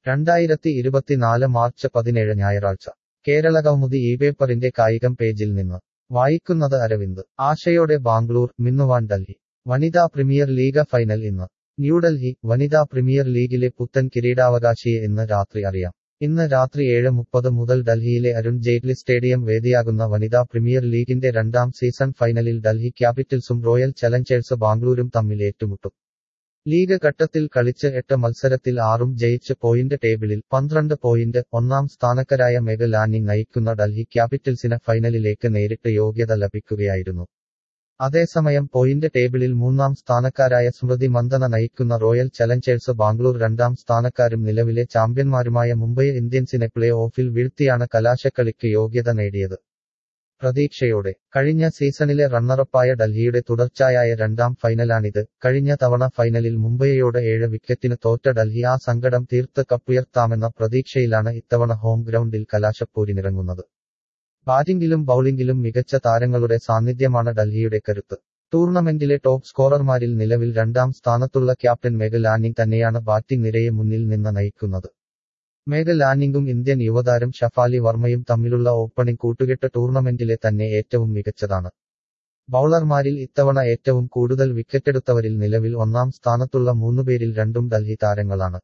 രണ്ടായിരത്തി ഇരുപത്തിനാല് മാർച്ച് പതിനേഴ് ഞായറാഴ്ച കേരളകൗമുദി ഈ പേപ്പറിന്റെ കായികം പേജിൽ നിന്ന് വായിക്കുന്നത് അരവിന്ദ് ആശയോടെ ബാംഗ്ലൂർ മിന്നുവാൻ ഡൽഹി വനിതാ പ്രീമിയർ ലീഗ് ഫൈനൽ ഇന്ന് ന്യൂഡൽഹി വനിതാ പ്രീമിയർ ലീഗിലെ പുത്തൻ കിരീടാവകാശിയെ ഇന്ന് രാത്രി അറിയാം ഇന്ന് രാത്രി ഏഴ് മുപ്പത് മുതൽ ഡൽഹിയിലെ അരുൺ ജെയ്റ്റ്ലി സ്റ്റേഡിയം വേദിയാകുന്ന വനിതാ പ്രീമിയർ ലീഗിന്റെ രണ്ടാം സീസൺ ഫൈനലിൽ ഡൽഹി ക്യാപിറ്റൽസും റോയൽ ചലഞ്ചേഴ്സ് ബാംഗ്ലൂരും തമ്മിൽ ഏറ്റുമുട്ടും ലീഗ് ഘട്ടത്തിൽ കളിച്ച് എട്ട് മത്സരത്തിൽ ആറും ജയിച്ച് പോയിന്റ് ടേബിളിൽ പന്ത്രണ്ട് പോയിന്റ് ഒന്നാം സ്ഥാനക്കാരായ മെഗലാനി നയിക്കുന്ന ഡൽഹി ക്യാപിറ്റൽസിന് ഫൈനലിലേക്ക് നേരിട്ട് യോഗ്യത ലഭിക്കുകയായിരുന്നു അതേസമയം പോയിന്റ് ടേബിളിൽ മൂന്നാം സ്ഥാനക്കാരായ സ്മൃതി മന്ദന നയിക്കുന്ന റോയൽ ചലഞ്ചേഴ്സ് ബാംഗ്ലൂർ രണ്ടാം സ്ഥാനക്കാരും നിലവിലെ ചാമ്പ്യന്മാരുമായ മുംബൈ ഇന്ത്യൻസിനെ പ്ലേ ഓഫിൽ വീഴ്ത്തിയാണ് കലാശക്കളിക്ക് യോഗ്യത നേടിയത് പ്രതീക്ഷയോടെ കഴിഞ്ഞ സീസണിലെ റണ്ണറപ്പായ ഡൽഹിയുടെ തുടർച്ചയായ രണ്ടാം ഫൈനലാണിത് കഴിഞ്ഞ തവണ ഫൈനലിൽ മുംബൈയോട് ഏഴ് വിക്കറ്റിന് തോറ്റ ഡൽഹി ആ സങ്കടം തീർത്ത് കപ്പുയർത്താമെന്ന പ്രതീക്ഷയിലാണ് ഇത്തവണ ഹോം ഗ്രൗണ്ടിൽ കലാശപ്പോരിനിറങ്ങുന്നത് ബാറ്റിംഗിലും ബൌളിംഗിലും മികച്ച താരങ്ങളുടെ സാന്നിധ്യമാണ് ഡൽഹിയുടെ കരുത്ത് ടൂർണമെന്റിലെ ടോപ്പ് സ്കോറർമാരിൽ നിലവിൽ രണ്ടാം സ്ഥാനത്തുള്ള ക്യാപ്റ്റൻ മെഗൽ ലാനിംഗ് തന്നെയാണ് ബാറ്റിംഗ് നിരയെ മുന്നിൽ നിന്ന് നയിക്കുന്നത് മേഘൽ ലാനിംഗും ഇന്ത്യൻ യുവതാരം ഷഫാലി വർമ്മയും തമ്മിലുള്ള ഓപ്പണിംഗ് കൂട്ടുകെട്ട് ടൂർണമെന്റിലെ തന്നെ ഏറ്റവും മികച്ചതാണ് ബൌളർമാരിൽ ഇത്തവണ ഏറ്റവും കൂടുതൽ വിക്കറ്റെടുത്തവരിൽ നിലവിൽ ഒന്നാം സ്ഥാനത്തുള്ള മൂന്നുപേരിൽ രണ്ടും ഡൽഹി താരങ്ങളാണ്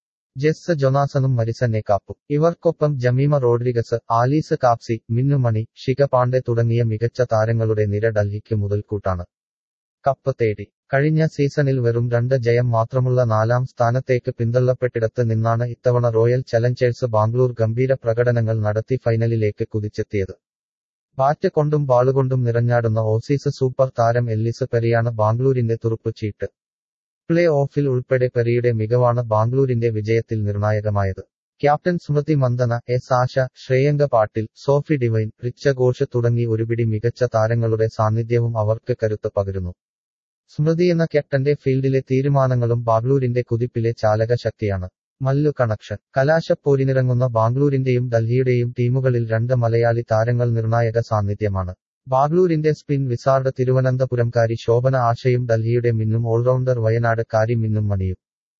ജെസ് ജൊനാസനും മരിസന്നെ കാപ്പും ഇവർക്കൊപ്പം ജമീമ റോഡ്രിഗസ് ആലീസ് കാപ്സി മിന്നുമണി ഷിക പാണ്ഡെ തുടങ്ങിയ മികച്ച താരങ്ങളുടെ നിര ഡൽഹിക്ക് മുതൽക്കൂട്ടാണ് കപ്പ് തേടി കഴിഞ്ഞ സീസണിൽ വെറും രണ്ട് ജയം മാത്രമുള്ള നാലാം സ്ഥാനത്തേക്ക് പിന്തള്ളപ്പെട്ടിടത്ത് നിന്നാണ് ഇത്തവണ റോയൽ ചലഞ്ചേഴ്സ് ബാംഗ്ലൂർ ഗംഭീര പ്രകടനങ്ങൾ നടത്തി ഫൈനലിലേക്ക് കുതിച്ചെത്തിയത് ബാറ്റ് കൊണ്ടും ബാളുകൊണ്ടും നിറഞ്ഞാടുന്ന ഓസീസ് സൂപ്പർ താരം എല്ലിസ് പെരിയാണ് ബാംഗ്ലൂരിന്റെ തുറുപ്പ് ചീട്ട് പ്ലേ ഓഫിൽ ഉൾപ്പെടെ പെറിയുടെ മികവാണ് ബാംഗ്ലൂരിന്റെ വിജയത്തിൽ നിർണായകമായത് captain Smriti Mandhana S Asha Shreyanka Patil Sophie divine Richa Ghosh തുടങ്ങി ഒരുപിടി മികച്ച താരങ്ങളുടെ സാന്നിധ്യവും അവർക്ക് കരുത്ത് പകരുന്നു സ്മൃതി എന്ന ക്യാപ്റ്റന്റെ ഫീൽഡിലെ തീരുമാനങ്ങളും ബാംഗ്ലൂരിന്റെ കുതിപ്പിലെ ചാലക ശക്തിയാണ് മല്ലു കണക്ഷൻ കലാശപ്പോരിനിറങ്ങുന്ന ബാംഗ്ലൂരിന്റെയും ഡൽഹിയുടെയും ടീമുകളിൽ രണ്ട് മലയാളി താരങ്ങൾ നിർണായക സാന്നിധ്യമാണ് ബാംഗ്ലൂരിന്റെ സ്പിൻ വിസാർഡ് തിരുവനന്തപുരംകാരി ശോഭന ആശയും ഡൽഹിയുടെ മിന്നും ഓൾറൗണ്ടർ വയനാട് കാരി മിന്നും മണിയും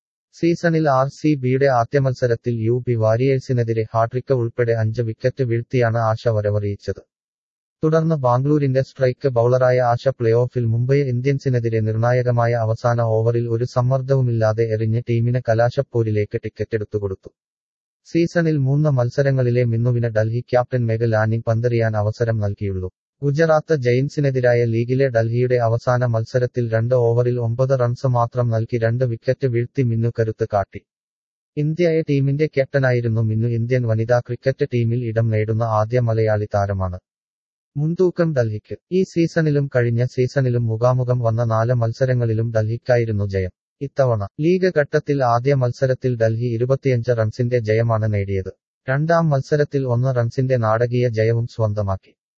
സീസണിൽ ആർ സി ബിയുടെ ആദ്യ മത്സരത്തിൽ യു പി വാരിയേഴ്സിനെതിരെ ഹാട്രിക്ക് ഉൾപ്പെടെ അഞ്ച് വിക്കറ്റ് വീഴ്ത്തിയാണ് ആശ വരവറിയിച്ചത് തുടർന്ന് ബാംഗ്ലൂരിന്റെ സ്ട്രൈക്ക് ബൌളറായ ആശ പ്ലേ ഓഫിൽ മുംബൈ ഇന്ത്യൻസിനെതിരെ നിർണായകമായ അവസാന ഓവറിൽ ഒരു സമ്മർദ്ദവുമില്ലാതെ എറിഞ്ഞ് ടീമിന് കലാശപ്പോരിലേക്ക് ടിക്കറ്റെടുത്തു കൊടുത്തു സീസണിൽ മൂന്ന് മത്സരങ്ങളിലെ മിന്നുവിന് ഡൽഹി ക്യാപ്റ്റൻ മെഗൽ ലാനിംഗ് പന്തെറിയാൻ അവസരം നൽകിയുള്ളൂ ഗുജറാത്ത് ജയിൻസിനെതിരായ ലീഗിലെ ഡൽഹിയുടെ അവസാന മത്സരത്തിൽ രണ്ട് ഓവറിൽ ഒമ്പത് റൺസ് മാത്രം നൽകി രണ്ട് വിക്കറ്റ് വീഴ്ത്തി മിന്നു കരുത്ത് കാട്ടി ഇന്ത്യ എ ടീമിന്റെ ക്യാപ്റ്റനായിരുന്നു മിന്നു ഇന്ത്യൻ വനിതാ ക്രിക്കറ്റ് ടീമിൽ ഇടം നേടുന്ന ആദ്യ മലയാളി താരമാണ് മുൻതൂക്കം ഡൽഹിക്ക് ഈ സീസണിലും കഴിഞ്ഞ സീസണിലും മുഖാമുഖം വന്ന നാല് മത്സരങ്ങളിലും ഡൽഹിക്കായിരുന്നു ജയം ഇത്തവണ ലീഗ് ഘട്ടത്തിൽ ആദ്യ മത്സരത്തിൽ ഡൽഹി ഇരുപത്തിയഞ്ച് റൺസിന്റെ ജയമാണ് നേടിയത് രണ്ടാം മത്സരത്തിൽ ഒന്ന് റൺസിന്റെ നാടകീയ ജയവും സ്വന്തമാക്കി